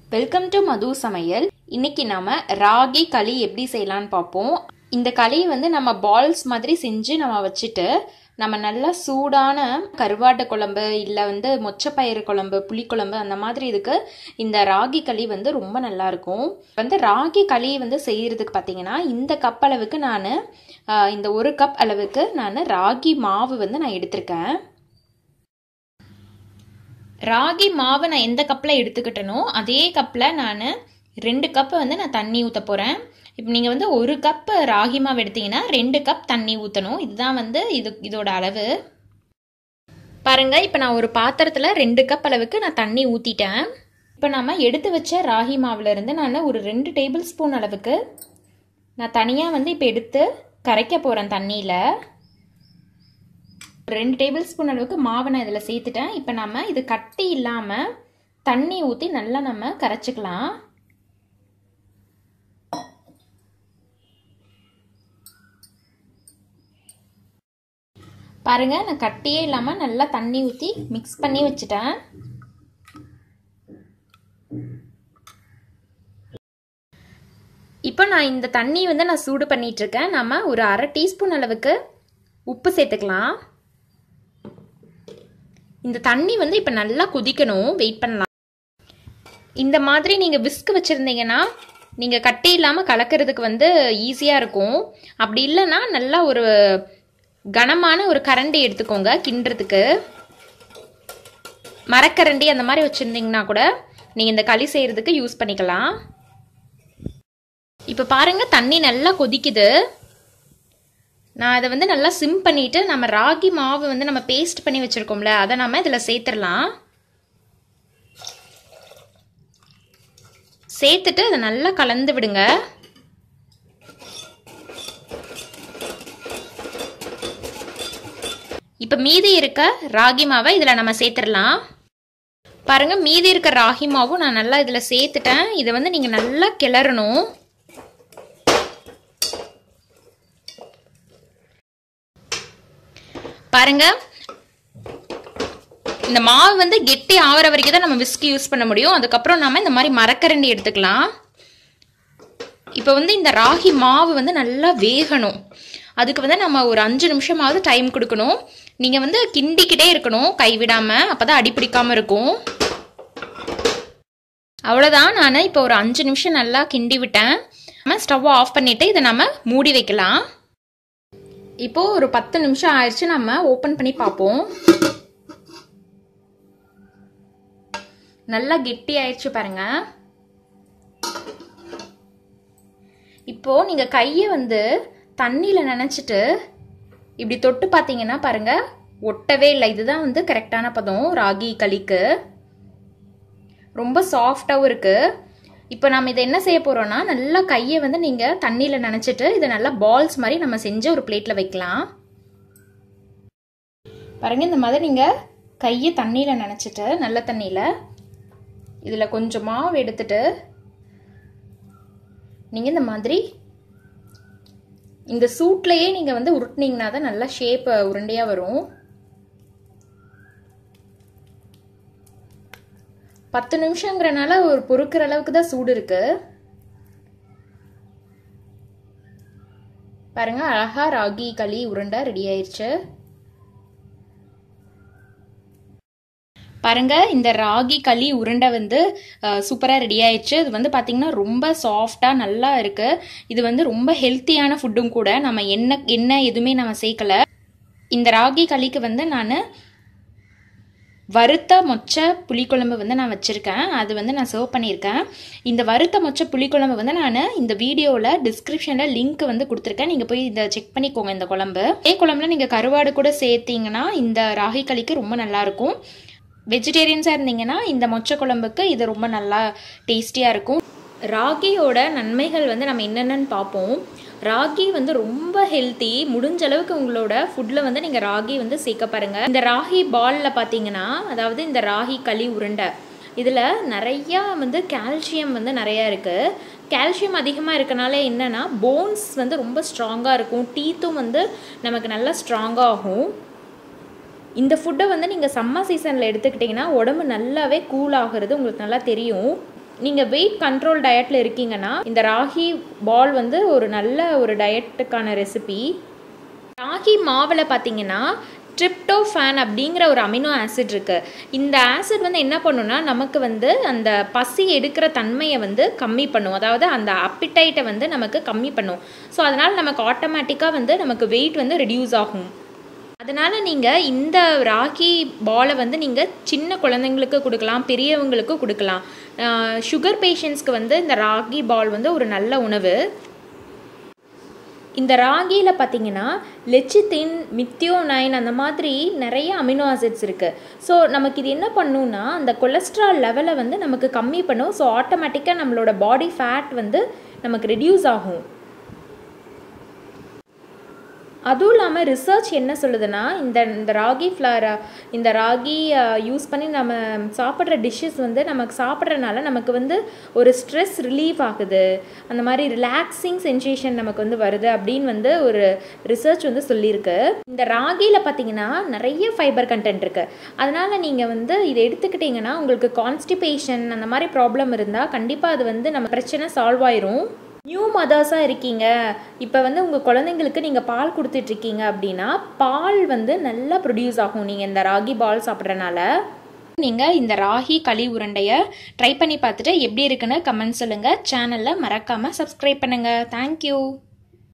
welcome to மது சமையல் இன்னைக்கு நாம ராகி களி எப்படி செய்யலாம்னு பார்ப்போம் இந்த களியை வந்து நம்ம பால்ஸ் மாதிரி செஞ்சு நம்ம வச்சுட்டு நம்ம நல்லா சூடான கருவாட்டு குழம்பு இல்லை வந்து மொச்சப்பயிறு குழம்பு புளிக்குழம்பு அந்த மாதிரி இதுக்கு இந்த ராகி களி வந்து ரொம்ப நல்லா இருக்கும் வந்து ராகி களி வந்து செய்யறதுக்கு பார்த்தீங்கன்னா இந்த கப் அளவுக்கு நான் இந்த ஒரு கப் அளவுக்கு நான் ராகி மாவு வந்து நான் எடுத்திருக்கேன் ராகி மாவை நான் எந்த கப்பில் எடுத்துக்கிட்டனோ அதே கப்பில் நான் ரெண்டு கப்பு வந்து நான் தண்ணி ஊற்ற போகிறேன் இப்போ நீங்கள் வந்து ஒரு கப் ராகி மாவு எடுத்தீங்கன்னா ரெண்டு கப் தண்ணி ஊற்றணும் இதுதான் வந்து இது இதோட அளவு பாருங்கள் இப்போ நான் ஒரு பாத்திரத்தில் ரெண்டு கப் அளவுக்கு நான் தண்ணி ஊற்றிட்டேன் இப்போ நம்ம எடுத்து வச்ச ராகி மாவுலேருந்து நான் ஒரு ரெண்டு டேபிள் ஸ்பூன் அளவுக்கு நான் தனியாக வந்து இப்போ எடுத்து கரைக்க போகிறேன் தண்ணியில் ரெண்டு டேபிள் ஸ்பூன் அளவுக்கு மாவை நான் இதில் சேர்த்துட்டேன் இப்போ நம்ம இது கட்டி இல்லாமல் தண்ணி ஊற்றி நல்லா நம்ம கரைச்சிக்கலாம் பாருங்க நான் கட்டியே இல்லாமல் நல்லா தண்ணி ஊற்றி மிக்ஸ் பண்ணி வச்சுட்டேன் இப்போ நான் இந்த தண்ணி வந்து நான் சூடு பண்ணிட்டு இருக்கேன் நம்ம ஒரு அரை டீஸ்பூன் அளவுக்கு உப்பு சேர்த்துக்கலாம் இந்த தண்ணி வந்து இப்போ நல்லா கொதிக்கணும் வெயிட் பண்ணலாம் இந்த மாதிரி நீங்கள் விஸ்க் வச்சுருந்தீங்கன்னா நீங்கள் கட்டி இல்லாமல் கலக்கிறதுக்கு வந்து ஈஸியாக இருக்கும் அப்படி இல்லைன்னா நல்லா ஒரு கனமான ஒரு கரண்டி எடுத்துக்கோங்க கிண்டுறதுக்கு மரக்கரண்டி அந்த மாதிரி வச்சுருந்தீங்கன்னா கூட நீங்கள் இந்த களி செய்கிறதுக்கு யூஸ் பண்ணிக்கலாம் இப்போ பாருங்கள் தண்ணி நல்லா கொதிக்குது நான் அதை வந்து நல்லா சிம் பண்ணிவிட்டு நம்ம ராகி மாவு வந்து நம்ம பேஸ்ட் பண்ணி வச்சுருக்கோம்ல அதை நம்ம இதில் சேர்த்துடலாம் சேர்த்துட்டு அதை நல்லா கலந்து விடுங்க இப்போ மீதி இருக்க ராகி மாவை இதில் நம்ம சேர்த்துடலாம் பாருங்க மீதி இருக்க ராகி மாவும் நான் நல்லா இதில் சேர்த்துட்டேன் இதை வந்து நீங்கள் நல்லா கிளறணும் பாருங்க இந்த மாவு வந்து கெட்டி ஆகிற வரைக்கும் தான் நம்ம விஸ்கி யூஸ் பண்ண முடியும் அதுக்கப்புறம் நம்ம இந்த மாதிரி மரக்கரண்டி எடுத்துக்கலாம் இப்போ வந்து இந்த ராகி மாவு வந்து நல்லா வேகணும் அதுக்கு வந்து நம்ம ஒரு அஞ்சு நிமிஷமாவது டைம் கொடுக்கணும் நீங்கள் வந்து கிண்டிக்கிட்டே இருக்கணும் கைவிடாமல் அப்போ தான் அடிப்பிடிக்காமல் இருக்கும் அவ்வளோதான் நான் இப்போ ஒரு அஞ்சு நிமிஷம் நல்லா கிண்டி விட்டேன் நம்ம ஸ்டவ் ஆஃப் பண்ணிவிட்டு இதை நம்ம மூடி வைக்கலாம் இப்போது ஒரு பத்து நிமிஷம் ஆயிடுச்சு நம்ம ஓப்பன் பண்ணி பார்ப்போம் நல்லா கெட்டி ஆயிடுச்சு பாருங்க இப்போது நீங்கள் கையை வந்து தண்ணியில் நினச்சிட்டு இப்படி தொட்டு பார்த்தீங்கன்னா பாருங்க ஒட்டவே இல்லை இதுதான் வந்து கரெக்டான பதம் ராகி களிக்கு ரொம்ப சாஃப்டாகவும் இருக்குது இப்போ நம்ம இதை என்ன செய்ய போகிறோம்னா நல்லா கையை வந்து நீங்கள் தண்ணியில் நினச்சிட்டு இதை நல்லா பால்ஸ் மாதிரி நம்ம செஞ்சு ஒரு பிளேட்டில் வைக்கலாம் பாருங்க இந்த மாதிரி நீங்கள் கையை தண்ணியில் நினச்சிட்டு நல்ல தண்ணியில் இதில் கொஞ்சம் மாவு எடுத்துட்டு நீங்கள் இந்த மாதிரி இந்த சூட்லேயே நீங்கள் வந்து உருட்டினீங்கன்னா தான் நல்லா ஷேப் உருண்டையாக வரும் பத்து நிமிஷங்கிறனால ஒரு பொறுக்கிற அளவுக்கு தான் சூடு இருக்கு பாருங்க அழகா ராகி களி உருண்டை ரெடி ஆயிடுச்சு பாருங்க இந்த ராகி களி உருண்டை வந்து சூப்பராக ரெடி ஆயிடுச்சு இது வந்து பார்த்தீங்கன்னா ரொம்ப சாஃப்டாக நல்லா இருக்கு இது வந்து ரொம்ப ஹெல்த்தியான ஃபுட்டும் கூட நம்ம எண்ணெய் எண்ணெய் எதுவுமே நம்ம சேர்க்கல இந்த ராகி களிக்கு வந்து நான் வறுத்த மொச்சை புளிக்குழம்பு வந்து நான் வச்சுருக்கேன் அது வந்து நான் சர்வ் பண்ணியிருக்கேன் இந்த வறுத்த மொச்சை புளிக்குழம்பு வந்து நான் இந்த வீடியோவில் டிஸ்கிரிப்ஷனில் லிங்க் வந்து கொடுத்துருக்கேன் நீங்கள் போய் இதை செக் பண்ணிக்கோங்க இந்த குழம்பு இதே குழம்புல நீங்கள் கருவாடு கூட சேர்த்தீங்கன்னா இந்த ராகி களிக்கு ரொம்ப நல்லாயிருக்கும் வெஜிடேரியன்ஸாக இருந்தீங்கன்னா இந்த மொச்சை குழம்புக்கு இது ரொம்ப நல்லா டேஸ்டியாக இருக்கும் ராகியோட நன்மைகள் வந்து நம்ம என்னென்னு பார்ப்போம் ராகி வந்து ரொம்ப ஹெல்த்தி முடிஞ்ச அளவுக்கு உங்களோட ஃபுட்டில் வந்து நீங்கள் ராகி வந்து சேர்க்க பாருங்கள் இந்த ராகி பாலில் பார்த்தீங்கன்னா அதாவது இந்த ராகி களி உருண்டை இதில் நிறையா வந்து கால்சியம் வந்து நிறையா இருக்குது கால்சியம் அதிகமாக இருக்கனால என்னென்னா போன்ஸ் வந்து ரொம்ப ஸ்ட்ராங்காக இருக்கும் டீத்தும் வந்து நமக்கு நல்லா ஸ்ட்ராங்காக ஆகும் இந்த ஃபுட்டை வந்து நீங்கள் சம்மர் சீசனில் எடுத்துக்கிட்டிங்கன்னா உடம்பு நல்லாவே கூல் ஆகிறது உங்களுக்கு நல்லா தெரியும் நீங்கள் வெயிட் கண்ட்ரோல் டயட்டில் இருக்கீங்கன்னா இந்த ராகி பால் வந்து ஒரு நல்ல ஒரு டயட்டுக்கான ரெசிபி ராகி மாவில் பார்த்தீங்கன்னா ட்ரிப்டோஃபேன் அப்படிங்கிற ஒரு அமினோ ஆசிட் இருக்குது இந்த ஆசிட் வந்து என்ன பண்ணுன்னா நமக்கு வந்து அந்த பசி எடுக்கிற தன்மையை வந்து கம்மி பண்ணும் அதாவது அந்த அப்பிடைட்டை வந்து நமக்கு கம்மி பண்ணும் ஸோ அதனால் நமக்கு ஆட்டோமேட்டிக்காக வந்து நமக்கு வெயிட் வந்து ரெடியூஸ் ஆகும் அதனால் நீங்கள் இந்த ராகி பாலை வந்து நீங்கள் சின்ன குழந்தைங்களுக்கு கொடுக்கலாம் பெரியவங்களுக்கு கொடுக்கலாம் சுகர் பேஷண்ட்ஸ்க்கு வந்து இந்த ராகி பால் வந்து ஒரு நல்ல உணவு இந்த ராகியில் பார்த்தீங்கன்னா லெச்சித்தின் மித்தியோனைன் அந்த மாதிரி நிறைய அமினோ ஆசிட்ஸ் இருக்குது ஸோ நமக்கு இது என்ன பண்ணுன்னா அந்த கொலஸ்ட்ரால் லெவலை வந்து நமக்கு கம்மி பண்ணும் ஸோ ஆட்டோமேட்டிக்காக நம்மளோட பாடி ஃபேட் வந்து நமக்கு ரெடியூஸ் ஆகும் அதுவும் இல்லாமல் ரிசர்ச் என்ன சொல்லுதுன்னா இந்த இந்த ராகி ஃப்ளாரை இந்த ராகி யூஸ் பண்ணி நம்ம சாப்பிட்ற டிஷ்ஷஸ் வந்து நமக்கு சாப்பிட்றனால நமக்கு வந்து ஒரு ஸ்ட்ரெஸ் ரிலீஃப் ஆகுது அந்த மாதிரி ரிலாக்ஸிங் சென்சேஷன் நமக்கு வந்து வருது அப்படின்னு வந்து ஒரு ரிசர்ச் வந்து சொல்லியிருக்கு இந்த ராகியில் பார்த்தீங்கன்னா நிறைய ஃபைபர் கண்டென்ட் இருக்குது அதனால் நீங்கள் வந்து இதை எடுத்துக்கிட்டிங்கன்னா உங்களுக்கு கான்ஸ்டிபேஷன் அந்த மாதிரி ப்ராப்ளம் இருந்தால் கண்டிப்பாக அது வந்து நம்ம பிரச்சனை சால்வ் ஆயிரும் நியூ மதர்ஸாக இருக்கீங்க இப்போ வந்து உங்கள் குழந்தைங்களுக்கு நீங்கள் பால் கொடுத்துட்ருக்கீங்க அப்படின்னா பால் வந்து நல்லா ப்ரொடியூஸ் ஆகும் நீங்கள் இந்த ராகி பால் சாப்பிட்றனால நீங்கள் இந்த ராகி களி உருண்டையை ட்ரை பண்ணி பார்த்துட்டு எப்படி இருக்குன்னு கமெண்ட் சொல்லுங்கள் சேனலில் மறக்காமல் சப்ஸ்கிரைப் பண்ணுங்கள் தேங்க்யூ